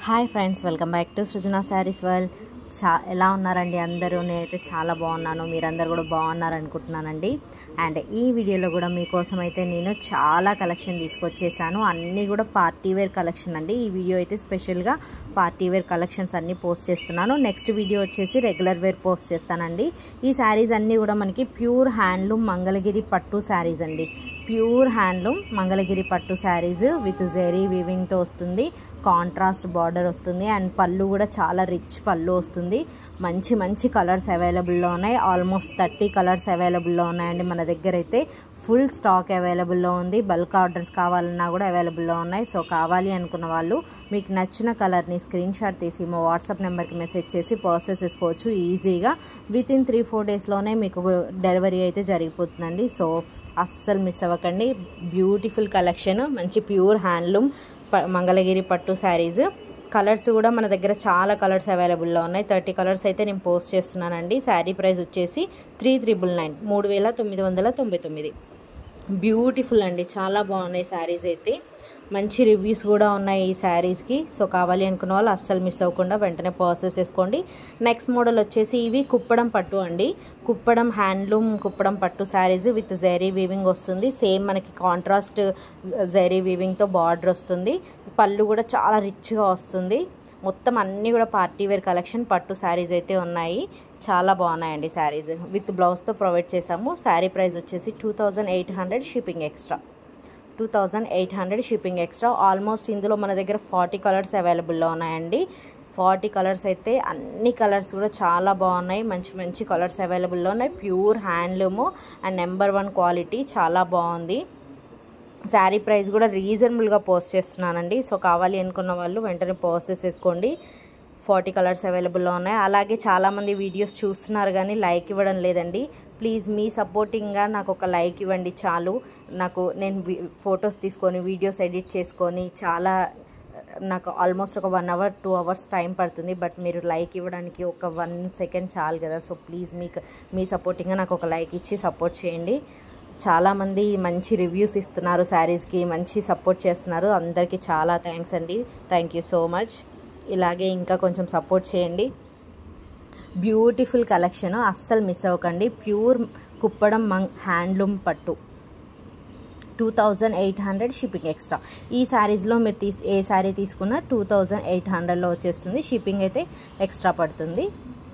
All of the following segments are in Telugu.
hi friends welcome back to Srujana Sarees world చా ఎలా ఉన్నారండి అందరూ నేనైతే చాలా బాగున్నాను మీరందరూ కూడా బాగున్నారు అనుకుంటున్నానండి అండ్ ఈ వీడియోలో కూడా మీకోసం అయితే నేను చాలా కలెక్షన్ తీసుకొచ్చేసాను అన్నీ కూడా పార్టీ వేర్ కలెక్షన్ అండి ఈ వీడియో అయితే స్పెషల్గా పార్టీ వేర్ కలెక్షన్స్ అన్నీ పోస్ట్ చేస్తున్నాను నెక్స్ట్ వీడియో వచ్చేసి రెగ్యులర్ వేర్ పోస్ట్ చేస్తానండి ఈ శారీస్ అన్నీ కూడా మనకి ప్యూర్ హ్యాండ్లూమ్ మంగళగిరి పట్టు శారీస్ అండి ప్యూర్ హ్యాండ్లూమ్ మంగళగిరి పట్టు శారీస్ విత్ జెరీ వీవింగ్తో వస్తుంది కాంట్రాస్ట్ బార్డర్ వస్తుంది అండ్ పళ్ళు కూడా చాలా రిచ్ పళ్ళు వస్తుంది మంచి మంచి కలర్స్ అవైలబుల్లో ఉన్నాయి ఆల్మోస్ట్ థర్టీ కలర్స్ అవైలబుల్లో ఉన్నాయండి మన దగ్గర అయితే ఫుల్ స్టాక్ అవైలబుల్లో ఉంది బల్క్ ఆర్డర్స్ కావాలన్నా కూడా అవైలబుల్లో ఉన్నాయి సో కావాలి అనుకున్న వాళ్ళు మీకు నచ్చిన కలర్ని స్క్రీన్ షాట్ తీసి మా వాట్సాప్ నెంబర్కి మెసేజ్ చేసి ప్రాసెస్ చేసుకోవచ్చు ఈజీగా విత్ ఇన్ త్రీ ఫోర్ డేస్లోనే మీకు డెలివరీ అయితే జరిగిపోతుందండి సో అస్సలు మిస్ అవ్వకండి బ్యూటిఫుల్ కలెక్షన్ మంచి ప్యూర్ హ్యాండ్లూమ్ మంగళగిరి పట్టు శారీస్ కలర్స్ కూడా మన దగ్గర చాలా కలర్స్ అవైలబుల్లో ఉన్నాయి థర్టీ కలర్స్ అయితే నేను పోస్ట్ చేస్తున్నానండి శారీ ప్రైస్ వచ్చేసి త్రీ త్రిబుల్ నైన్ మూడు వేల తొమ్మిది వందల తొంభై తొమ్మిది బ్యూటిఫుల్ అండి చాలా బాగున్నాయి శారీస్ అయితే మంచి రివ్యూస్ కూడా ఉన్నాయి ఈ శారీస్కి సో కావాలి అనుకున్న వాళ్ళు అస్సలు మిస్ అవ్వకుండా వెంటనే పర్చేస్ చేసుకోండి నెక్స్ట్ మోడల్ వచ్చేసి ఇవి కుప్పడం పట్టు అండి కుప్పడం హ్యాండ్లూమ్ కుప్పడం పట్టు శారీస్ విత్ జెరీ వీవింగ్ వస్తుంది సేమ్ మనకి కాంట్రాస్ట్ జెరీ వీవింగ్తో బార్డర్ వస్తుంది పళ్ళు కూడా చాలా రిచ్గా వస్తుంది మొత్తం అన్నీ కూడా పార్టీ వేర్ కలెక్షన్ పట్టు శారీస్ అయితే ఉన్నాయి చాలా బాగున్నాయండి శారీస్ విత్ బ్లౌజ్తో ప్రొవైడ్ చేసాము శారీ ప్రైస్ వచ్చేసి two thousand eight hundred shipping extra two thousand eight hundred shipping extra almost ఇందులో మన దగ్గర ఫార్టీ కలర్స్ అవైలబుల్లో ఉన్నాయండి ఫార్టీ కలర్స్ అయితే అన్ని కలర్స్ కూడా చాలా బాగున్నాయి మంచి మంచి కలర్స్ అవైలబుల్లో ఉన్నాయి pure handloom and number one quality చాలా బాగుంది శారీ ప్రైస్ కూడా రీజనబుల్గా పోస్ట్ చేస్తున్నానండి సో కావాలి అనుకున్న వాళ్ళు వెంటనే పోస్ట్ చేసేసుకోండి ఫార్టీ కలర్స్ అవైలబుల్లో ఉన్నాయి అలాగే చాలామంది వీడియోస్ చూస్తున్నారు కానీ లైక్ ఇవ్వడం లేదండి ప్లీజ్ మీ సపోర్టింగ్గా నాకు ఒక లైక్ ఇవ్వండి చాలు నాకు నేను ఫొటోస్ తీసుకొని వీడియోస్ ఎడిట్ చేసుకొని చాలా నాకు ఆల్మోస్ట్ ఒక one hour two hours time పడుతుంది బట్ మీరు లైక్ ఇవ్వడానికి ఒక వన్ సెకండ్ చాలు కదా సో ప్లీజ్ మీకు మీ సపోర్టింగ్గా నాకు ఒక లైక్ ఇచ్చి సపోర్ట్ చేయండి చాలామంది మంచి రివ్యూస్ ఇస్తున్నారు శారీస్కి మంచి సపోర్ట్ చేస్తున్నారు అందరికీ చాలా థ్యాంక్స్ అండి థ్యాంక్ యూ సో మచ్ ఇలాగే ఇంకా కొంచెం సపోర్ట్ చేయండి బ్యూటిఫుల్ కలెక్షన్ అస్సలు మిస్ అవ్వకండి ప్యూర్ కుప్పడం మంగ్ హ్యాండ్లూమ్ పట్టు two thousand eight hundred shipping extra ఈ శారీస్లో మీరు తీసు ఏ శారీ తీసుకున్నా టూ థౌజండ్ ఎయిట్ హండ్రెడ్లో వచ్చేస్తుంది షిప్పింగ్ అయితే ఎక్స్ట్రా పడుతుంది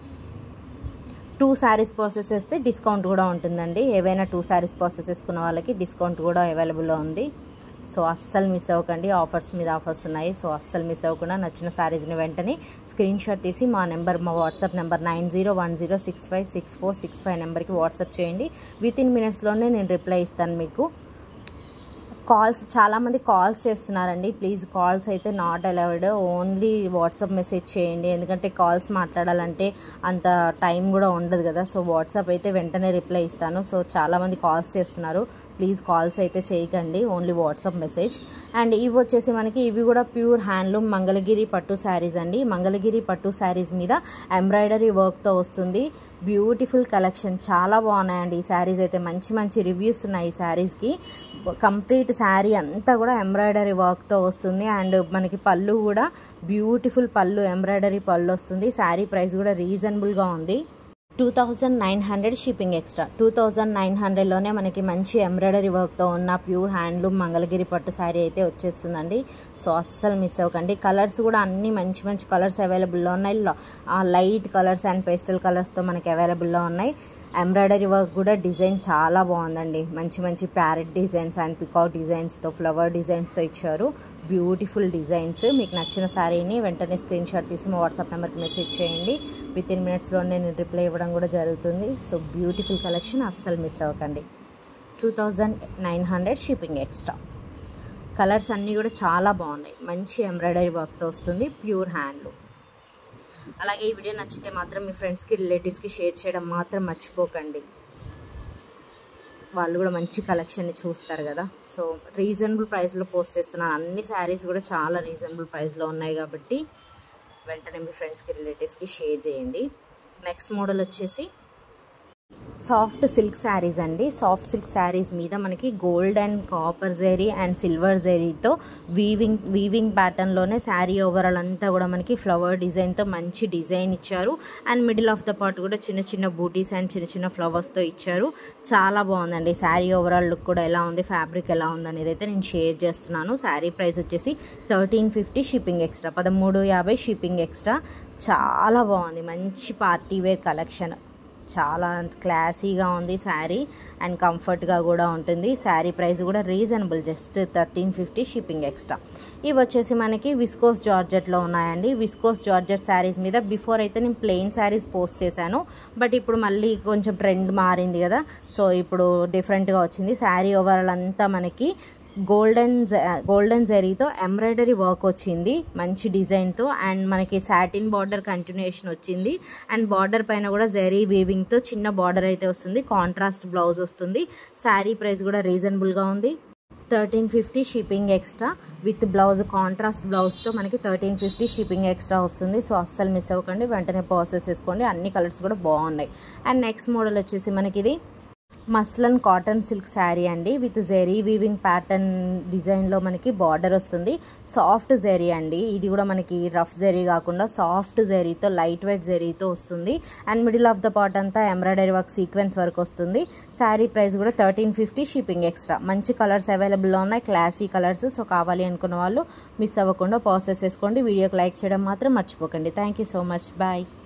టూ శారీస్ పర్చేస్ చేస్తే డిస్కౌంట్ కూడా ఉంటుందండి ఏవైనా టూ శారీస్ పర్చేస్ చేసుకున్న వాళ్ళకి డిస్కౌంట్ కూడా అవైలబుల్లో ఉంది సో అస్సలు మిస్ అవ్వకండి ఆఫర్స్ మీద ఆఫర్స్ ఉన్నాయి సో అస్సలు మిస్ అవ్వకుండా నచ్చిన శారీస్ని వెంటనే స్క్రీన్ షాట్ తీసి మా నెంబర్ మా WhatsApp number nine zero one zero six five six four six five నెంబర్కి వాట్సాప్ చేయండి విత్ ఇన్ మినిట్స్లోనే నేను రిప్లై ఇస్తాను మీకు కాల్స్ చాలామంది కాల్స్ చేస్తున్నారండి ప్లీజ్ కాల్స్ అయితే not allowed only WhatsApp message చేయండి ఎందుకంటే కాల్స్ మాట్లాడాలంటే అంత టైం కూడా ఉండదు కదా సో వాట్సాప్ అయితే వెంటనే రిప్లై ఇస్తాను సో చాలామంది కాల్స్ చేస్తున్నారు ప్లీజ్ కాల్స్ అయితే చేయకండి ఓన్లీ వాట్సాప్ మెసేజ్ అండ్ ఇవి వచ్చేసి మనకి ఇవి కూడా ప్యూర్ హ్యాండ్లూమ్ మంగళగిరి పట్టు శారీస్ అండి మంగళగిరి పట్టు శారీస్ మీద ఎంబ్రాయిడరీ వర్క్తో వస్తుంది బ్యూటిఫుల్ కలెక్షన్ చాలా బాగున్నాయండి ఈ శారీస్ అయితే మంచి మంచి రివ్యూస్ ఉన్నాయి ఈ శారీస్కి కంప్లీట్ శారీ అంతా కూడా ఎంబ్రాయిడరీ వర్క్తో వస్తుంది అండ్ మనకి పళ్ళు కూడా బ్యూటిఫుల్ పళ్ళు ఎంబ్రాయిడరీ పళ్ళు వస్తుంది శారీ ప్రైస్ కూడా రీజనబుల్గా ఉంది two thousand nine hundred shipping extra two thousand nine హండ్రెడ్లోనే మనకి మంచి ఎంబ్రాయిడరీ వర్క్తో ఉన్న ప్యూర్ హ్యాండ్లూమ్ మంగళగిరి పట్టు శారీ అయితే వచ్చేస్తుందండి సో అస్సలు మిస్ అవ్వకండి కలర్స్ కూడా అన్ని మంచి మంచి కలర్స్ అవైలబుల్లో ఉన్నాయి లైట్ కలర్స్ అండ్ పేస్టల్ కలర్స్తో మనకి అవైలబుల్లో ఉన్నాయి ఎంబ్రాయిడరీ వర్క్ కూడా డిజైన్ చాలా బాగుందండి మంచి మంచి ప్యారెట్ డిజైన్స్ అండ్ పికాక్ డిజైన్స్తో ఫ్లవర్ డిజైన్స్తో ఇచ్చారు బ్యూటిఫుల్ డిజైన్స్ మీకు నచ్చిన శారీని వెంటనే స్క్రీన్ షాట్ తీసి మా వాట్సాప్ నెంబర్కి మెసేజ్ చేయండి విత్ ఇన్ మినిట్స్లో నేను రిప్లై ఇవ్వడం కూడా జరుగుతుంది సో బ్యూటిఫుల్ కలెక్షన్ అస్సలు మిస్ అవ్వకండి two thousand nine hundred shipping extra colours అన్నీ కూడా చాలా బాగున్నాయి మంచి ఎంబ్రాయిడరీ వర్క్తో వస్తుంది ప్యూర్ హ్యాండ్లూమ్ అలాగే ఈ వీడియో నచ్చితే మాత్రం మీ ఫ్రెండ్స్కి రిలేటివ్స్కి షేర్ చేయడం మాత్రం మర్చిపోకండి వాళ్ళు కూడా మంచి కలెక్షన్ని చూస్తారు కదా సో రీజనబుల్ ప్రైస్లో పోస్ట్ చేస్తున్నాను అన్ని శారీస్ కూడా చాలా రీజనబుల్ ప్రైస్లో ఉన్నాయి కాబట్టి వెంటనే మీ ఫ్రెండ్స్కి రిలేటివ్స్కి షేర్ చేయండి నెక్స్ట్ మోడల్ వచ్చేసి సాఫ్ట్ సిల్క్ శారీస్ అండి సాఫ్ట్ సిల్క్ శారీస్ మీద మనకి gold and copper zari and silver జెరీతో వీవింగ్ వీవింగ్ ప్యాటర్న్లోనే శారీ ఓవరాల్ అంతా కూడా మనకి ఫ్లవర్ డిజైన్తో మంచి డిజైన్ ఇచ్చారు and middle of the part కూడా చిన్న చిన్న బూటీస్ అండ్ చిన్న చిన్న ఫ్లవర్స్తో ఇచ్చారు చాలా బాగుందండి శారీ ఓవరాల్ లుక్ కూడా ఎలా ఉంది ఫ్యాబ్రిక్ ఎలా ఉంది అనేది అయితే నేను షేర్ చేస్తున్నాను శారీ ప్రైస్ వచ్చేసి థర్టీన్ ఫిఫ్టీ షిప్పింగ్ ఎక్స్ట్రా పదమూడు యాభై షిప్పింగ్ ఎక్స్ట్రా చాలా బాగుంది మంచి పార్టీ వేర్ కలెక్షన్ చాలా క్లాసీగా ఉంది శారీ అండ్ కంఫర్ట్గా కూడా ఉంటుంది శారీ ప్రైస్ కూడా reasonable just thirteen fifty shipping extra ఇవి వచ్చేసి మనకి విస్కోస్ జార్జెట్లో ఉన్నాయండి విస్కోస్ జార్జెట్ శారీస్ మీద బిఫోర్ అయితే నేను ప్లెయిన్ శారీస్ పోస్ట్ చేశాను బట్ ఇప్పుడు మళ్ళీ కొంచెం ట్రెండ్ మారింది కదా సో ఇప్పుడు డిఫరెంట్గా వచ్చింది శారీ ఓవరాల్ అంతా మనకి గోల్డెన్ గోల్డెన్ జరీతో ఎంబ్రాయిడరీ వర్క్ వచ్చింది మంచి డిజైన్తో అండ్ మనకి సాటిన్ బార్డర్ కంటిన్యూషన్ వచ్చింది అండ్ బార్డర్ పైన కూడా జరీ వీవింగ్తో చిన్న బార్డర్ అయితే వస్తుంది కాంట్రాస్ట్ బ్లౌజ్ వస్తుంది శారీ ప్రైస్ కూడా రీజనబుల్గా ఉంది thirteen fifty shipping extra with blouse contrast బ్లౌజ్తో మనకి థర్టీన్ ఫిఫ్టీ షిప్పింగ్ ఎక్స్ట్రా వస్తుంది సో అస్సలు మిస్ అవ్వకండి వెంటనే ప్రాసెస్ చేసుకోండి అన్ని కలర్స్ కూడా బాగున్నాయి అండ్ నెక్స్ట్ మోడల్ వచ్చేసి మనకి ఇది మస్లన్ కాటన్ సిల్క్ శారీ అండి విత్ జెరీ వీవింగ్ ప్యాటర్న్ డిజైన్లో మనకి బార్డర్ వస్తుంది సాఫ్ట్ జెరీ అండి ఇది కూడా మనకి రఫ్ జెరీ కాకుండా సాఫ్ట్ జెరీతో లైట్ వెయిట్ జెరీతో వస్తుంది and middle of the part అంతా ఎంబ్రాయిడరీ వర్క్ సీక్వెన్స్ వర్క్ వస్తుంది శారీ ప్రైస్ కూడా థర్టీన్ ఫిఫ్టీ షిప్పింగ్ ఎక్స్ట్రా మంచి కలర్స్ అవైలబుల్లో ఉన్నాయి క్లాసీ కలర్స్ సో కావాలి అనుకున్న వాళ్ళు మిస్ అవ్వకుండా ప్రాసెస్ చేసుకోండి వీడియోకి లైక్ చేయడం మాత్రం మర్చిపోకండి thank you so much bye